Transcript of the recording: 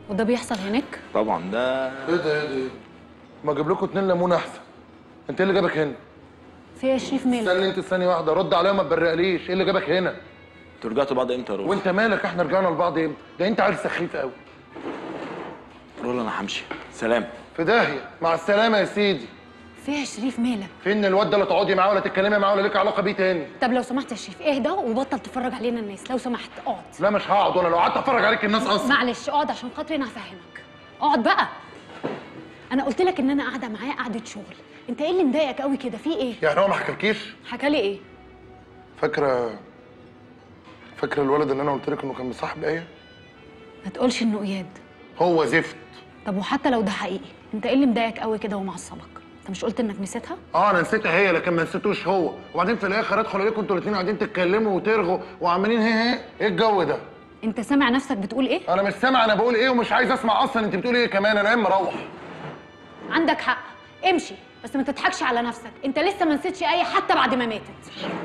وده بيحصل هناك طبعا ده ايه ده ايه ده ايه ده؟ ما اجيب لكم اتنين ليمون احسن انت ايه اللي جابك هنا في يا شريف مالك استني انت ثانيه واحده رد عليا ما تبرقليش ايه اللي جابك هنا انتوا رجعتوا بعض امتى يا رول؟ وانت مالك احنا رجعنا لبعض امتى ده انت عيل سخيف قوي رول انا همشي سلام في داهيه مع السلامه يا سيدي في يا شريف مالك فين الواد ده لا تقعدي معاه ولا تتكلمي معاه ولا ليك علاقه بيه تاني طب لو سمحت يا شريف اهدى وبطل تتفرج علينا الناس لو سمحت اقعد لا مش هقعد وانا لو قعدت اتفرج عليك الناس اصلا معلش اقعد عشان خاطري انا هفهمك اقعد بقى انا قلت لك ان انا قاعده معاه قعده شغل انت ايه اللي مضايقك قوي كده في ايه يعني هو ما حكالكيش حكى لي ايه فاكره فاكره الولد اللي انا قلت لك انه كان مصاحب ايه ما تقولش انه اياد هو زفت طب وحتى لو ده حقيقي انت ايه اللي مضايقك قوي كده ومعصبك انت مش قلت انك نسيتها اه انا نسيتها هي لكن ما نسيتوش هو وبعدين في الاخر ادخل الاقيكم انتوا الاثنين قاعدين تتكلموا وترغوا وعمالين هي هي ايه الجو ده انت سامع نفسك بتقول ايه انا مش سامع انا بقول ايه ومش عايز اسمع اصلا انت بتقول ايه كمان انا قايم مروح عندك حق امشي بس ما تضحكش على نفسك انت لسه ما نسيتش اي حتى بعد ما ماتت